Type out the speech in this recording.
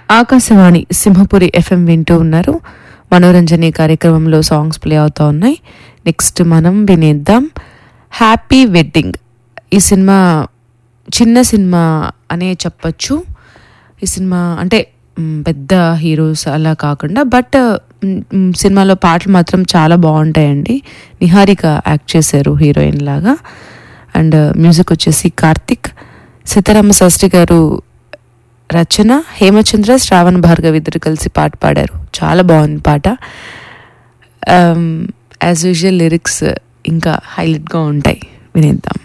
Akashvani Simhapuri FM వింటూ ఉన్నారు మనోరంజని కార్యక్రమంలో సాంగ్స్ ప్లే అవుతా ఉన్నాయి నెక్స్ట్ మనం వినేద్దాం హ్యాపీ వెడ్డింగ్ ఈ సినిమా చిన్న సినిమా అనే చెప్పచ్చు ఈ సినిమా అంటే మ్, పెద్ద హీరోస్ అలా కాకుండా బట్ మ్, మ్, సినిమాలో పాటలు మాత్రం చాలా బాగుంటాయండి నిహారిక యాక్ట్ చేశారు హీరోయిన్ లాగా అండ్ మ్యూజిక్ వచ్చేసి కార్తిక్ సీతారామ శాస్త్రి గారు రచన హేమచంద్ర శ్రావణ్ భార్గవ్ ఇద్దరు కలిసి పాట పాడారు చాలా బాగుంది పాట యాజ్ యూజువల్ లిరిక్స్ ఇంకా హైలైట్గా ఉంటాయి వినేద్దాం